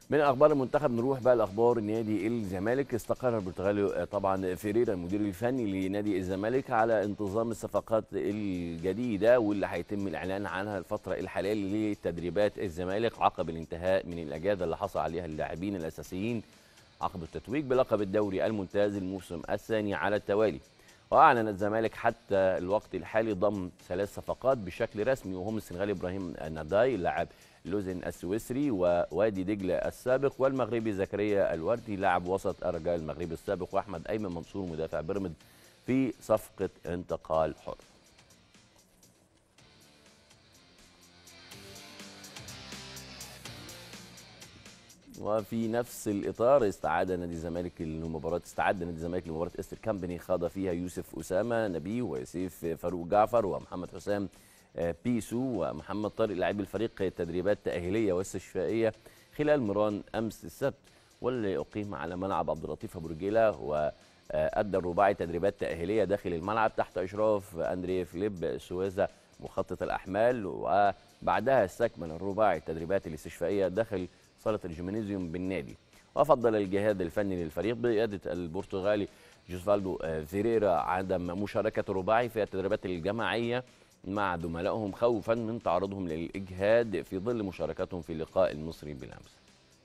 من اخبار المنتخب نروح بقى لاخبار نادي الزمالك استقر البرتغالي طبعا فيريرا المدير الفني لنادي الزمالك على انتظام الصفقات الجديده واللي هيتم الاعلان عنها الفتره الحاليه لتدريبات الزمالك عقب الانتهاء من الاجازه اللي حصل عليها اللاعبين الاساسيين عقب التتويج بلقب الدوري الممتاز الموسم الثاني على التوالي واعلن الزمالك حتى الوقت الحالي ضم ثلاث صفقات بشكل رسمي وهم السنغالي ابراهيم ناداي لاعب لوزن السويسري ووادي دجله السابق والمغربي زكريا الوردي لاعب وسط الرجاء المغربي السابق واحمد ايمن منصور مدافع بيراميدز في صفقه انتقال حر وفي نفس الاطار استعاد نادي الزمالك لمباراه استعد نادي الزمالك لمباراه استر كامبني خاض فيها يوسف اسامه نبيه ويوسف فاروق جعفر ومحمد حسام بيسو ومحمد طارق لاعبي الفريق تدريبات تاهيليه واستشفائيه خلال مران امس السبت واللي اقيم على ملعب عبد اللطيف ابو رجيله وادى الرباعي تدريبات تاهيليه داخل الملعب تحت اشراف اندريه فيليب سويزا مخطط الاحمال وبعدها استكمل الرباعي التدريبات الاستشفائيه داخل صاله الجيمنيزيوم بالنادي وفضل الجهاز الفني للفريق بقياده البرتغالي جوزفالدو فيريرا عدم مشاركه الرباعي في التدريبات الجماعيه مع زملائهم خوفا من تعرضهم للاجهاد في ظل مشاركتهم في اللقاء المصري بالامس.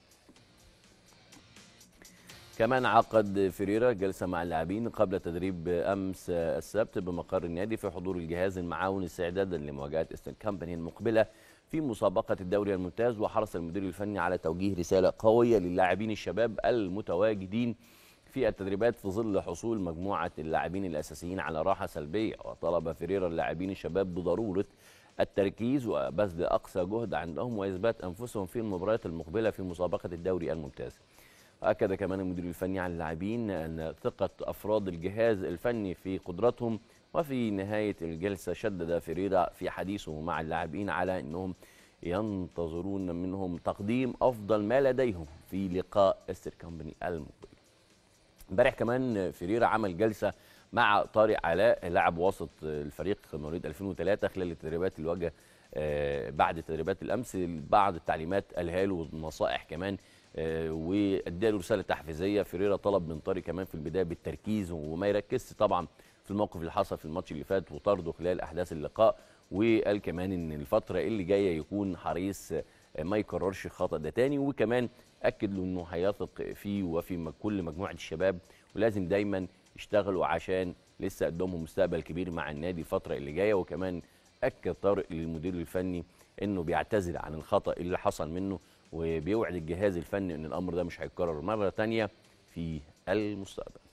كمان عقد فيريرا جلسه مع اللاعبين قبل تدريب امس السبت بمقر النادي في حضور الجهاز المعاون استعدادا لمواجهه استن كامباني المقبله في مسابقه الدوري الممتاز وحرص المدير الفني على توجيه رساله قويه للاعبين الشباب المتواجدين في التدريبات في ظل حصول مجموعة اللاعبين الأساسيين على راحة سلبية وطلب فيريرا اللاعبين الشباب بضرورة التركيز وبذل أقصى جهد عندهم وإثبات أنفسهم في المباريات المقبلة في مسابقة الدوري الممتاز أكد كمان المدير الفني على اللاعبين أن ثقة أفراد الجهاز الفني في قدراتهم وفي نهاية الجلسة شدد فيريرا في حديثه مع اللاعبين على أنهم ينتظرون منهم تقديم أفضل ما لديهم في لقاء استر كومباني المقبل امبارح كمان فيريرا عمل جلسه مع طارق علاء لاعب وسط الفريق مواليد 2003 خلال التدريبات اللي واجه بعد تدريبات الامس بعض التعليمات قالها له ونصائح كمان واداله رساله تحفيزيه فيريرا طلب من طارق كمان في البدايه بالتركيز وما يركزش طبعا في الموقف اللي حصل في الماتش اللي فات وطرده خلال احداث اللقاء وقال كمان ان الفتره اللي جايه يكون حريص ما يكررش الخطا ده تاني وكمان اكد له انه هيثق فيه وفي كل مجموعه الشباب ولازم دايما يشتغلوا عشان لسه قدامهم مستقبل كبير مع النادي الفتره اللي جايه وكمان اكد طارق للمدير الفني انه بيعتذر عن الخطا اللي حصل منه وبيوعد الجهاز الفني ان الامر ده مش هيتكرر مره تانيه في المستقبل